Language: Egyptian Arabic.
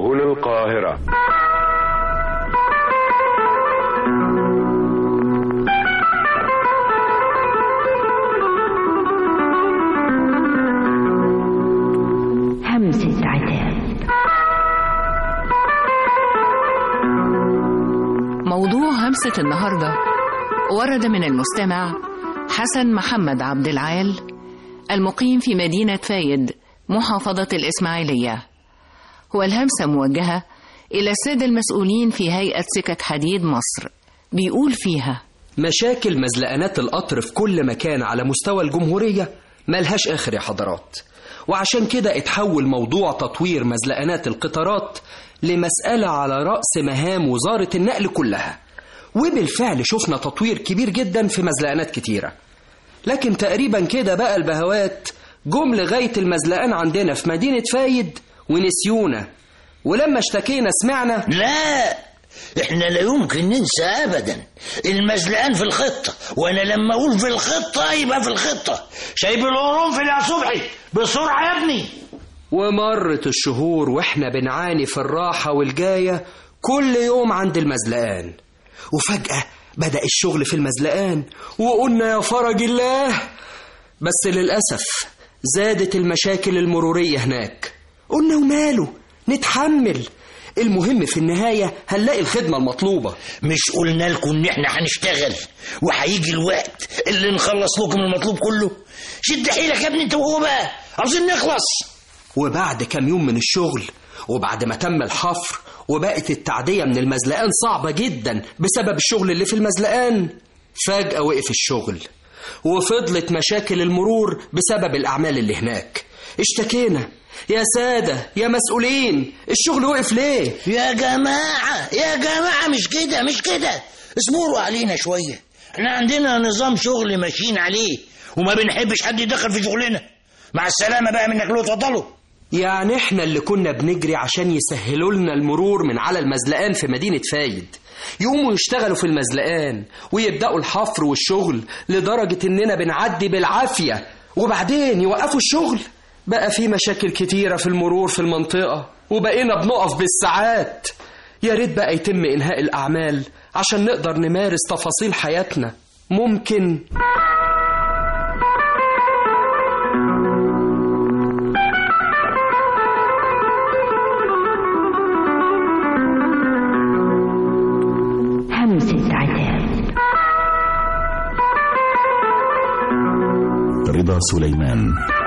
سبل القاهرة همسة عتاب موضوع همسة النهاردة ورد من المستمع حسن محمد عبد العال المقيم في مدينة فايد محافظة الإسماعيلية والهمسة موجهة إلى السادة المسؤولين في هيئة سكك حديد مصر بيقول فيها مشاكل مزلقانات القطر في كل مكان على مستوى الجمهورية ملهاش آخر يا حضرات وعشان كده اتحول موضوع تطوير مزلقانات القطارات لمسألة على رأس مهام وزارة النقل كلها وبالفعل شفنا تطوير كبير جدا في مزلقانات كتيرة لكن تقريبا كده بقى البهوات جم لغاية المزلقان عندنا في مدينة فايد ونسيونا ولما اشتكينا سمعنا لا احنا لا يمكن ننسى ابدا المزلقان في الخطه وانا لما اقول في الخطه يبقى في الخطه شايب القرنفل يا صبحي بسرعه يا ابني ومرت الشهور واحنا بنعاني في الراحة والجاية كل يوم عند المزلقان وفجأة بدأ الشغل في المزلقان وقلنا يا فرج الله بس للأسف زادت المشاكل المرورية هناك قلنا وماله نتحمل المهم في النهاية هنلاقي الخدمة المطلوبة مش قلنا لكم ان احنا هنشتغل وهيجي الوقت اللي نخلص لكم المطلوب كله شد حيلك يا ابني انت وهو بقى عاوزين نخلص وبعد كام يوم من الشغل وبعد ما تم الحفر وبقت التعدية من المزلقان صعبة جدا بسبب الشغل اللي في المزلقان فجأة وقف الشغل وفضلت مشاكل المرور بسبب الأعمال اللي هناك اشتكينا يا سادة يا مسؤولين الشغل وقف ليه يا جماعه يا جماعه مش كده مش كده اصبروا علينا شويه احنا عندنا نظام شغل ماشيين عليه وما بنحبش حد يدخل في شغلنا مع السلامه بقى منك له اتفضلوا يعني احنا اللي كنا بنجري عشان يسهلوا لنا المرور من على المزلقان في مدينة فايد يقوموا يشتغلوا في المزلقان ويبدأوا الحفر والشغل لدرجة اننا بنعدي بالعافية وبعدين يوقفوا الشغل بقى في مشاكل كتيرة في المرور في المنطقة وبقينا بنقف بالساعات يا ريت بقى يتم إنهاء الأعمال عشان نقدر نمارس تفاصيل حياتنا ممكن همسة عتاب رضا سليمان